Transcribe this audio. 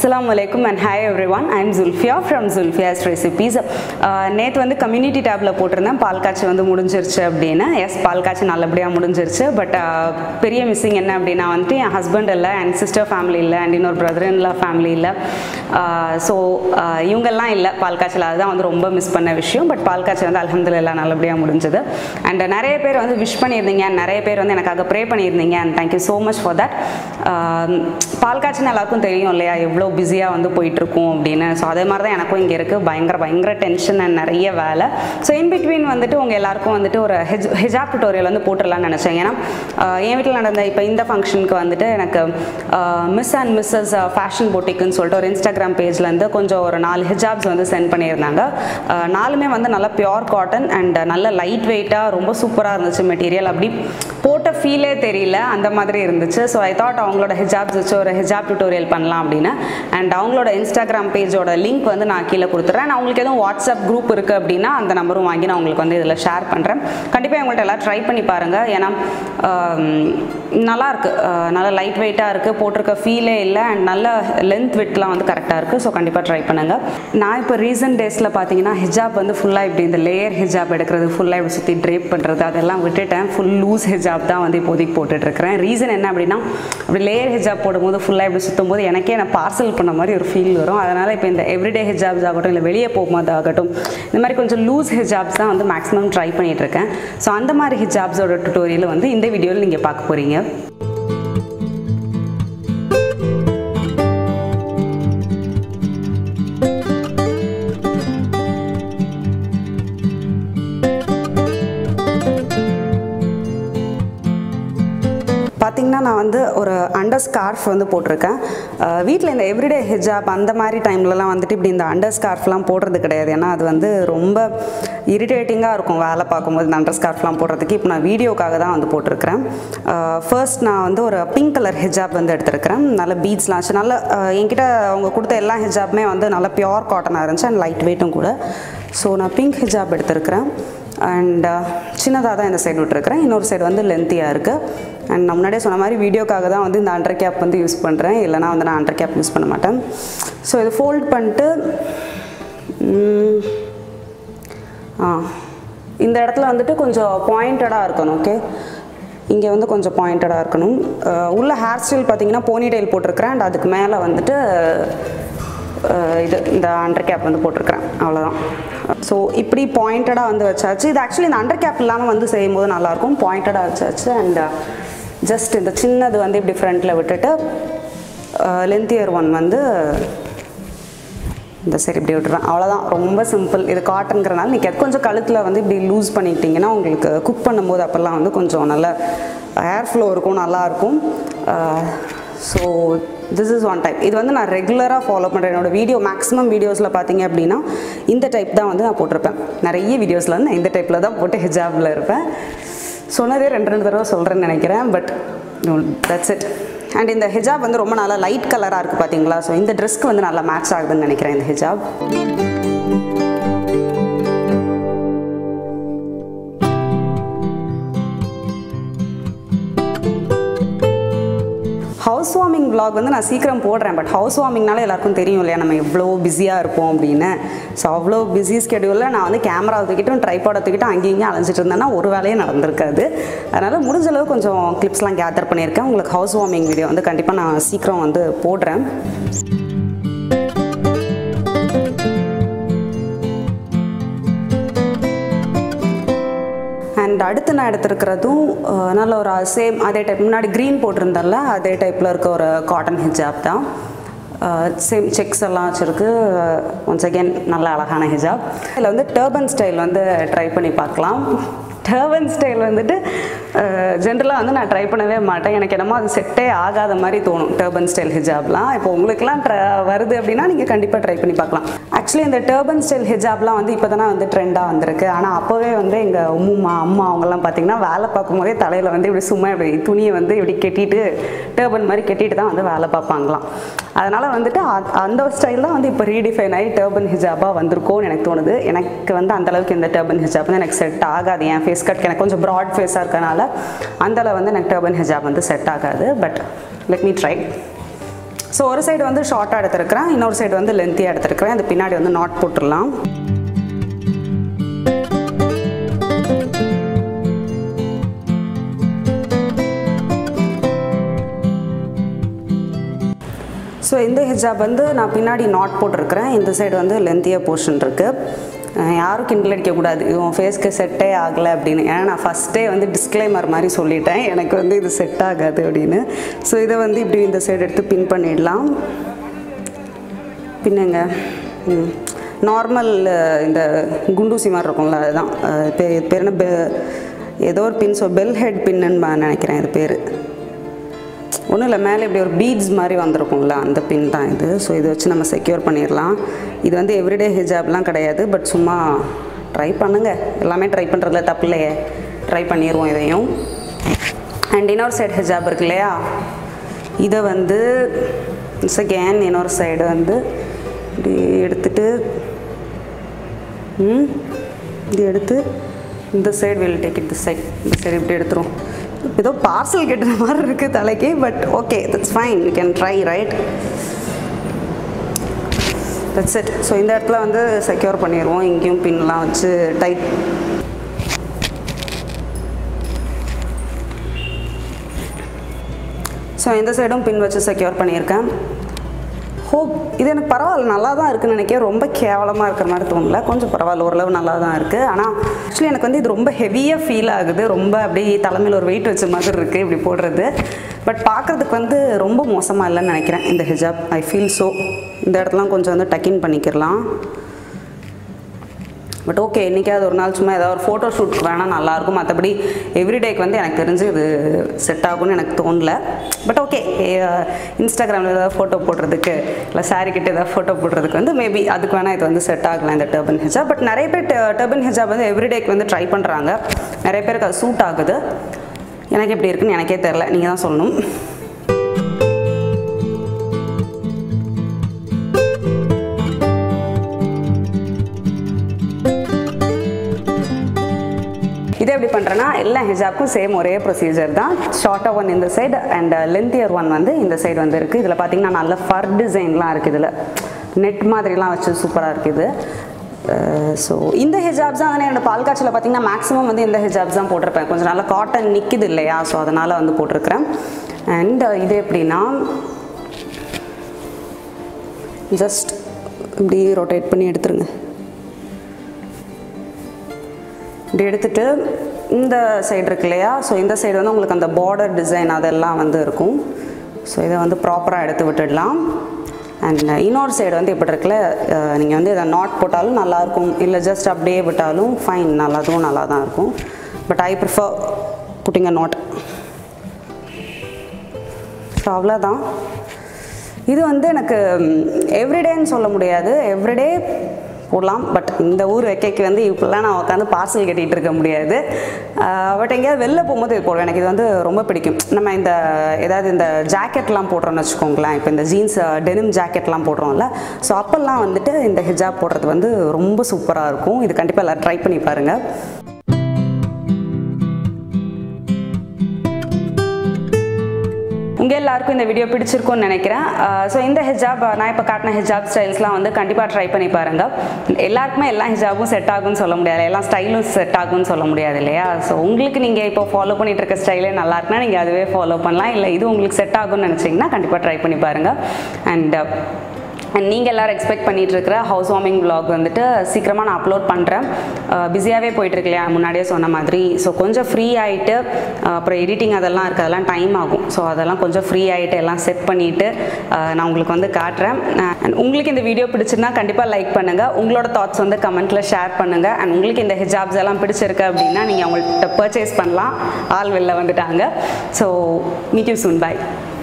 அஸ்ஸலாமு அலைக்கும் and hi everyone I'm Zulfiya from Zulfiya's recipes நேற்று வந்து கம்யூனிட்டி டேப்பில் போட்டிருந்தேன் பால் காய்ச்சி வந்து முடிஞ்சிருச்சு அப்படின்னு எஸ் பால் காய்ச்சி நல்லபடியாக முடிஞ்சிருச்சு பட் பெரிய மிஸ்ஸிங் என்ன அப்படின்னா வந்துட்டு என் ஹஸ்பண்ட் இல்லை அண்ட் சிஸ்டர் ஃபேமிலி இல்லை அண்ட் இன்னொரு பிரதர் இன்லா ஃபேமிலி இல்லை ஸோ இவங்கெல்லாம் இல்லை பால் காய்ச்சல் அதுதான் வந்து ரொம்ப மிஸ் பண்ண விஷயம் பட் பால் காய்ச்சல் வந்து அலமதுல்லா நல்லபடியாக முடிஞ்சது அண்ட் நிறைய பேர் வந்து விஷ் பண்ணியிருந்தீங்க and நிறைய பேர் வந்து எனக்காக ப்ரே பண்ணியிருந்தீங்க and thank you so much for that பால் காய்ச்சல் எல்லாருக்கும் தெரியும் இல்லையா எவ்வளோ பிஸியாக வந்து போயிட்டுருக்கும் அப்படின்னு ஸோ அதே மாதிரி தான் எனக்கும் இங்கே இருக்குது பயங்கர பயங்கர டென்ஷன் அண்ட் நிறைய வேலை ஸோ இன் பிட்வீன் வந்துட்டு உங்கள் எல்லாருக்கும் வந்துட்டு ஒரு ஹெஜ் ஹிஜாப் டுட்டோரியல் வந்து போட்டுடலாம்னு நினச்சேன் ஏன்னா ஆஹ் என் வீட்டில் நடந்த இப்போ இந்த ஃபங்க்ஷனுக்கு வந்துட்டு எனக்கு மிஸ் அண்ட் மிஸ்ஸஸ் ஃபேஷன் போட்டிக்குன்னு சொல்லிட்டு ஒரு இன்ஸ்டாகிராம் பேஜ்லேருந்து கொஞ்சம் ஒரு நாலு ஹிஜாப்ஸ் வந்து சென்ட் பண்ணியிருந்தாங்க ஆஹ் நாலுமே வந்து நல்லா பியோர் காட்டன் அண்ட் நல்ல லைட் வெயிட்டாக ரொம்ப சூப்பராக இருந்துச்சு மெட்டீரியல் அப்படி போட்ட ஃபீலே தெரியல அந்த மாதிரி இருந்துச்சு ஸோ ஐ தாட் அவங்களோட ஹிஜாப்ஸ் வச்சு ஒரு ஹிஜாப் டுட்டோரியல் பண்ணலாம் அப்படின்னு அண்ட் அவங்களோட இன்ஸ்டாகிராம் பேஜோட லிங்க் வந்து நான் கீழே கொடுத்துட்றேன் நான் உங்களுக்கு எதுவும் வாட்ஸ்அப் குரூப் இருக்குது அப்படின்னா அந்த நம்பரும் வாங்கி நான் உங்களுக்கு வந்து இதில் ஷேர் பண்ணுறேன் கண்டிப்பாக உங்கள்கிட்ட எல்லாம் ட்ரை பண்ணி பாருங்கள் ஏன்னா ஆம், நல்லா இருக்கு ஆஹ் நல்லா லைட் வெயிட்டாக இருக்குது போட்டிருக்க ஃபீலே இல்லை அண்ட் நல்ல லென்த் விட்லாம் வந்து கரெக்டாக இருக்குது ஸோ கண்டிப்பாக ட்ரை பண்ணுங்கள் நான் இப்போ ரீசன்ட் டேஸில் பார்த்தீங்கன்னா ஹிஜாப் வந்து ஃபுல்லாக இப்படி இந்த லேயர் ஹிஜாப் எடுக்கிறது ஃபுல்லாக இப்படி சுற்றி ட்ரேப் பண்ணுறது அதெல்லாம் விட்டுட்டேன் ஃபுல் லூஸ் ஹிஜாப் தான் வந்து இப்போதைக்கு போட்டுட்ருக்கிறேன் ரீசன் என்ன அப்படின்னா அப்படி லேயர் ஹிஜாப் போடும்போது ஃபுல்லாக இப்படி சுற்றும் போது எனக்கே நான் பார்சல் பண்ண மாதிரி ஒரு ஃபீல் வரும் அதனால் இப்போ இந்த எவ்ரிடே ஹிஜாப்ஸ் ஆகட்டும் இல்லை வெளியே போகும்போது ஆகட்டும் இந்த மாதிரி கொஞ்சம் லூஸ் ஹிஜாப்ஸ் தான் வந்து மேக்ஸிமம் ட்ரை பண்ணிகிட்ருக்கேன் ஸோ அந்த மாதிரி ஹிஜாப்ஸோட டுட்டோரியல் வந்து இந்த வீடியோவில் நீங்கள் பார்க்க போகிறீங்க பார்த்தீங்கன்னா நான் வந்து ஒரு அண்டர் ஸ்கார்ஃப் வந்து போட்டிருக்கேன் வீட்டில் இந்த எவ்ரிடே ஹிஜாப் அந்த மாதிரி டைம்லலாம் வந்துட்டு இப்படி இந்த அண்டர் ஸ்கார்ஃப்லாம் போடுறது கிடையாது ஏன்னா அது வந்து ரொம்ப இரிட்டேட்டிங்காக இருக்கும் வேலை பார்க்கும்போது இந்த அண்டர் ஸ்கார்ஃப்லாம் போடுறதுக்கு இப்போ நான் வீடியோக்காக தான் வந்து போட்டிருக்கிறேன் ஃபர்ஸ்ட் நான் வந்து ஒரு பிங்க் கலர் ஹிஜாப் வந்து எடுத்திருக்கிறேன் நல்ல பீட்ஸ்லாம் ஆச்சு நல்ல அஹ், என்கிட்ட அவங்க கொடுத்த எல்லா ஹிஜாப்புமே வந்து நல்ல பியோர் காட்டனாக இருந்துச்சு அண்ட் லைட் வெயிட்டும் கூட ஸோ நான் பிங்க் ஹிஜாப் எடுத்திருக்கிறேன் அண்ட் சின்னதாக தான் இந்த சைடு விட்டுருக்கிறேன் இன்னொரு சைடு வந்து லென்த்தியாக இருக்குது அண்ட் நான் முன்னாடியே சொன்ன மாதிரி வீடியோக்காக தான் வந்து இந்த அண்டர் கேப் வந்து யூஸ் பண்ணுறேன் இல்லைனா வந்து நான் அண்டர் கேப் யூஸ் பண்ண மாட்டேன் ஸோ இது ஃபோல்ட் பண்ணிட்டு ம், ஆ இந்த இடத்துல வந்துட்டு கொஞ்சம் பாயிண்டடாக இருக்கணும் ஓகே இங்கே வந்து கொஞ்சம் பாயிண்டடாக இருக்கணும் அஹ் உள்ள ஹேர் ஸ்டைல் பார்த்தீங்கன்னா போனி டைல் போட்டிருக்கிறேன் அண்ட் அதுக்கு மேலே வந்துட்டு அஹ் இது இந்த அண்டர் கேப் வந்து போட்டிருக்கிறேன் அவ்வளோதான் ஸோ இப்படி பாயிண்டடாக வந்து வச்சாச்சு இது ஆக்சுவலி இந்த அண்டர் கேப் இல்லாமல் வந்து செய்யும்போது நல்லாயிருக்கும் பாயிண்டடாக வச்சாச்சு அண்ட் ஜஸ்ட் இந்த சின்னது வந்து இப்படி ஃப்ரண்ட்டில் விட்டுட்டு லென்த்தியர் ஒன் வந்து இந்த சரி இப்படி விட்டுருவேன் அவ்வளோதான் ரொம்ப சிம்பிள் இது காட்டனுங்கிறனால நீங்கள் கொஞ்சம் கழுத்தில் வந்து இப்படி லூஸ் பண்ணிக்கிட்டிங்கன்னா உங்களுக்கு குக் பண்ணும்போது அப்போல்லாம் வந்து கொஞ்சம் நல்ல ஏர் ஃப்ளோ இருக்கும் நல்லாயிருக்கும் so this is one type இது வந்து நான் ரெகுலராக ஃபாலோ பண்ணுறேன் என்னோட வீடியோ மேக்ஸிமம் வீடியோஸில் பார்த்தீங்க அப்படின்னா இந்த டைப் தான் வந்து நான் போட்டிருப்பேன் நிறைய வீடியோஸில் வந்து நான் இந்த டைப்பில் தான் போட்டு ஹிஜாபில் இருப்பேன் சொன்னதே ரெண்டு ரெண்டு தடவை சொல்கிறேன்னு நினைக்கிறேன் பட் தட்ஸ் இட் அண்ட் இந்த ஹிஜாப் வந்து ரொம்ப நல்லா லைட் கலராக இருக்குது பார்த்தீங்களா ஸோ இந்த ட்ரெஸ்க்கு வந்து நல்லா மேட்ச் ஆகுதுன்னு நினைக்கிறேன் இந்த ஹிஜாப் ஹவுஸ் வார்மிங் vlog வந்து நான் சீக்கிரம் போடுறேன் பட் ஹவுஸ் வார்மிங்னால எல்லாருக்கும் தெரியும் இல்லையா நம்ம எவ்வளோ பிஸியாக இருப்போம் அப்படின்னு ஸோ அவ்வளோ பிஸி ஸ்கெடியூலில் நான் வந்து கேமரா தூக்கிட்டும் ட்ரைபாடை தூக்கிட்டு அங்கேயும் இங்கேயும் அலைஞ்சிட்டு இருந்தேன்னா ஒரு வேலையே நடந்திருக்காது அதனால் முடிஞ்ச அளவு கொஞ்சம் கிளிப்ஸ்லாம் கேதர் பண்ணியிருக்கேன் உங்களுக்கு ஹவுஸ் வார்மிங் வீடியோ வந்து கண்டிப்பாக நான் சீக்கிரம் வந்து போடுறேன் அண்ட் அடுத்து நான் எடுத்திருக்கிறதும் அஹ், நல்ல ஒரு சேம் அதே டைப் முன்னாடி க்ரீன் போட்டிருந்தேன்ல அதே டைப்பில் இருக்க ஒரு காட்டன் ஹிஜாப் தான் சேம் செக்ஸ் எல்லாம் வச்சுருக்கு ஒன்ஸ் அகேன் நல்ல அழகான ஹிஜாப் இதில் வந்து டர்பன் ஸ்டைல் வந்து ட்ரை பண்ணி பார்க்கலாம் டர்பன் ஸ்டைல் வந்துட்டு ஜென்ரலாக வந்து நான் ட்ரை பண்ணவே மாட்டேன் எனக்கு என்னமோ அது செட்டே ஆகாத மாதிரி தோணும் டர்பன் ஸ்டைல் ஹிஜாப்லாம் இப்போ உங்களுக்குலாம் ட்ர வருது அப்படின்னா நீங்கள் கண்டிப்பாக ட்ரை பண்ணி பார்க்கலாம் ஆக்சுவலி இந்த டர்பன் ஸ்டைல் ஹிஜாப்லாம் வந்து இப்போ தானே வந்து ட்ரெண்டாக வந்திருக்கு ஆனால் அப்போவே வந்து எங்கள் உம்மா அம்மா அவங்கெல்லாம் பார்த்தீங்கன்னா வேலை பார்க்கும்போதே தலையில் வந்து இப்படி சும்மா இப்படி துணியை வந்து இப்படி கட்டிட்டு டர்பன் மாதிரி கட்டிட்டு தான் வந்து வேலை பார்ப்பாங்களாம் அதனால் வந்துட்டு அ- அந்த ஸ்டைல் தான் வந்து இப்போ ரீடிஃபைன் ஆகி டர்பன் ஹிஜாபாக வந்திருக்கோன்னு எனக்கு தோணுது எனக்கு வந்து அந்த அளவுக்கு இந்த டர்பன் ஹிஜாப் வந்து எனக்கு செட் ஆகாது என் ஃபேஸ் கட் எனக்கு கொஞ்சம் ப்ராட் ஃபேஸாக இருக்கனால அந்த அளவு வந்து எனக்கு டர்பன் ஹிஜாப் வந்து செட் ஆகாது but let me try so ஒரு சைடு வந்து ஷார்ட்டாக எடுத்துருக்கிறேன் இன்னொரு சைடு வந்து லென்த்தியாக எடுத்துருக்கிறேன் அது பின்னாடி வந்து நாட் போட்டுடலாம் ஸோ இந்த ஹிஜாப் வந்து நான் பின்னாடி நாட் போட்டிருக்கிறேன் இந்த சைடு வந்து லென்த்தியாக போர்ஷன் இருக்குது யாரும் கிண்டல் அடிக்கக்கூடாது இது உன் ஃபேஸ்க்கு செட்டே ஆகலை அப்படின்னு ஏன்னா நான் ஃபஸ்ட்டே வந்து டிஸ்க்ளைமர் மாதிரி சொல்லிட்டேன் எனக்கு வந்து இது செட் ஆகாது அப்படின்னு ஸோ இதை வந்து இப்படி இந்த சைடு எடுத்து பின் பண்ணிடலாம் பின்னுங்க நார்மல் இந்த குண்டூசி மாதிரி இருக்கும்ல அதுதான் அஹ் பே- பேர் என்ன பெ ஏதோ ஒரு பின் ஸோ பெல் ஹெட் பின்னுன்னு நான் நினைக்கிறேன் இது பேர் ஒன்றும் இல்லை மேலே இப்படி ஒரு பீட்ஸ் மாதிரி வந்திருக்கும்ல அந்த பின் தான் இது ஸோ இதை வச்சு நம்ம செக்யூர் பண்ணிடலாம் இது வந்து எவ்ரிடே ஹிஜாப்லாம் கிடையாது பட் சும்மா ட்ரை பண்ணுங்க எல்லாமே ட்ரை பண்ணுறதுல தப்பு இல்லையே ட்ரை பண்ணிடுவோம் இதையும் அண்ட் இன்னொரு சைடு ஹிஜாப் இருக்கு இல்லையா இதை வந்து செகண்ட் இன்னொரு சைடு வந்து இப்படி எடுத்துட்டு ம் இது எடுத்து இந்த side will take it the side இந்த சைடு இப்படி எடுத்துரும் ஏதோ பார்சல் கட்டுற மாதிரி இருக்குது தலைக்கு but okay that's fine you can try right that's it so இந்த இடத்துல வந்து செக்யூர் பண்ணிடுவோம் இங்கேயும் பின்லாம் வச்சு டைட் ஸோ இந்த சைடும் பின் வச்சு செக்யூர் பண்ணியிருக்கேன் ஹோப் இது எனக்கு பரவாயில்ல நல்லா தான் இருக்குன்னு நினைக்கிறேன் ரொம்ப கேவலமாக இருக்கிற மாதிரி தோணல கொஞ்சம் பரவாயில்ல ஓரளவு நல்லா தான் இருக்குது ஆனால் ஆக்சுவலி எனக்கு வந்து இது ரொம்ப ஹெவியாக ஃபீல் ஆகுது ரொம்ப அப்படியே தலைமையில் ஒரு வெயிட் வச்ச மாதிரி இருக்குது இப்படி போடுறது பட் பார்க்குறதுக்கு வந்து ரொம்ப மோசமாக இல்லைன்னு நினைக்கிறேன் இந்த ஹிஜாப் ஐ ஃபீல் ஸோ இந்த இடத்துலாம் கொஞ்சம் வந்து டக்கின் பண்ணிக்கிறலாம் பட் ஓகே என்றைக்காவது ஒரு நாள் சும்மா ஏதாவது ஒரு ஃபோட்டோ ஷூட்க்கு வேணால் நல்லாயிருக்கும் மற்றபடி எவ்ரிடேக்கு வந்து எனக்கு தெரிஞ்சு இது செட் ஆகும்னு எனக்கு தோணல பட் ஓகே இன்ஸ்டாகிராமில் ஏதாவது ஃபோட்டோ போடுறதுக்கு இல்லை சாரி கிட்ட ஏதாவது ஃபோட்டோ போடுறதுக்கு வந்து மேபி அதுக்கு வேணால் இது வந்து செட் ஆகலாம் இந்த டர்பன் ஹிஜாப் பட் நிறைய பேர் டர்பன் ஹிஜாப் வந்து எவ்ரிடேக்கு வந்து ட்ரை பண்ணுறாங்க நிறைய பேருக்கு அது சூட் ஆகுது எனக்கு எப்படி இருக்குன்னு எனக்கே தெரில நீங்கள் தான் சொல்லணும் இது எப்படி பண்ணுறேன்னா எல்லா ஹிஜாப்க்கும் சேம் ஒரே ப்ரொசீஜர் தான் ஷார்ட்டாக ஒன் இந்த சைடு அண்ட் லென்த்தியர் ஒன் வந்து இந்த சைடு வந்து இருக்குது இதில் பார்த்தீங்கன்னா நல்ல ஃபர் டிசைன்லாம் இருக்குது இதில் நெட் மாதிரிலாம் வச்சு சூப்பராக இருக்குது ஸோ இந்த ஹிஜாப்ஸ் தான் வந்து என்னோட பால் காய்ச்சல பார்த்தீங்கன்னா மேக்ஸிமம் வந்து இந்த ஹிஜாப்ஸ் தான் போட்டிருப்பேன் கொஞ்சம் நல்லா காட்டன் நிற்கிது இல்லையா ஸோ அதனால் வந்து போட்டிருக்கிறேன் அண்ட் இது எப்படின்னா ஜஸ்ட் இப்படி ரொட்டேட் பண்ணி எடுத்துருங்க இப்படி எடுத்துட்டு இந்த சைடு இருக்கு இல்லையா ஸோ இந்த சைடு வந்து உங்களுக்கு அந்த பார்டர் டிசைன் அதெல்லாம் வந்து இருக்கும் ஸோ இதை வந்து ப்ராப்பராக எடுத்து விட்டுடலாம் அண்ட் இன்னொரு சைடு வந்து இப்படி இருக்குல்ல நீங்கள் வந்து இதை நாட் போட்டாலும் நல்லாயிருக்கும் இல்லை ஜஸ்ட் அப்படியே விட்டாலும் ஃபைன் நல்லா அதுவும் நல்லா தான் இருக்கும் but I prefer putting a knot so அவ்வளோதான் இது வந்து எனக்கு எவ்ரிடேன்னு சொல்ல முடியாது எவ்ரிடே போடலாம் பட் இந்த ஊர் வைக்கைக்கு வந்து இப்படிலாம் நான் உட்காந்து பார்சல் கட்டிகிட்டு இருக்க முடியாது பட் எங்கேயாவது வெளில போகும்போது இது போடுவேன் எனக்கு இது வந்து ரொம்ப பிடிக்கும் நம்ம இந்த ஏதாவது இந்த ஜாக்கெட்லாம் போடுறோம்னு வச்சுக்கோங்களேன் இப்போ இந்த ஜீன்ஸ் டெனிம் ஜாக்கெட்லாம் போடுறோம்ல ஸோ அப்போல்லாம் வந்துட்டு இந்த ஹிஜாப் போடுறது வந்து ரொம்ப சூப்பராக இருக்கும் இது கண்டிப்பாக எல்லோரும் ட்ரை பண்ணி பாருங்கள் உங்கள் எல்லாருக்கும் இந்த வீடியோ பிடிச்சிருக்கும்னு நினைக்கிறேன் ஸோ இந்த ஹிஜாப் நான் இப்போ காட்டின ஹிஜாப் ஸ்டைல்ஸ்லாம் வந்து கண்டிப்பாக ட்ரை பண்ணி பாருங்கள் எல்லாருக்குமே எல்லா ஹிஜாபும் செட் ஆகும்னு சொல்ல முடியாது எல்லா ஸ்டைலும் செட் ஆகும்னு சொல்ல முடியாது இல்லையா ஸோ உங்களுக்கு நீங்கள் இப்போ ஃபாலோ பண்ணிட்டு இருக்க ஸ்டைலே நல்லா இருக்குன்னா நீங்கள் அதுவே ஃபாலோ பண்ணலாம் இல்லை இது உங்களுக்கு செட் ஆகும்னு நினச்சிங்கன்னா கண்டிப்பாக ட்ரை பண்ணி பாருங்கள் அண்ட் அண்ட் நீங்கள் எல்லோரும் எக்ஸ்பெக்ட் பண்ணிட்டு இருக்கிற ஹவுஸ் வார்மிங் vlog வந்துட்டு சீக்கிரமாக நான் அப்லோட் பண்ணுறேன் பிஸியாகவே போயிட்டுருக்கு இல்லையா முன்னாடியே சொன்ன மாதிரி ஸோ கொஞ்சம் ஃப்ரீ ஆகிட்டு அப்புறம் எடிட்டிங் அதெல்லாம் இருக்குது அதெல்லாம் டைம் ஆகும் ஸோ அதெல்லாம் கொஞ்சம் ஃப்ரீ ஆகிட்டு எல்லாம் செட் பண்ணிவிட்டு நான் உங்களுக்கு வந்து காட்டுறேன் அண்ட் உங்களுக்கு இந்த வீடியோ பிடிச்சிருந்தா கண்டிப்பாக லைக் பண்ணுங்கள் உங்களோட தாட்ஸ் வந்து கமெண்ட்டில் ஷேர் பண்ணுங்கள் அண்ட் உங்களுக்கு இந்த ஹிஜாப்ஸ் எல்லாம் பிடிச்சிருக்கு அப்படின்னா நீங்கள் அவங்கள்ட்ட பர்ச்சேஸ் பண்ணலாம் ஆள் வெளில வந்துட்டாங்க so meet you soon bye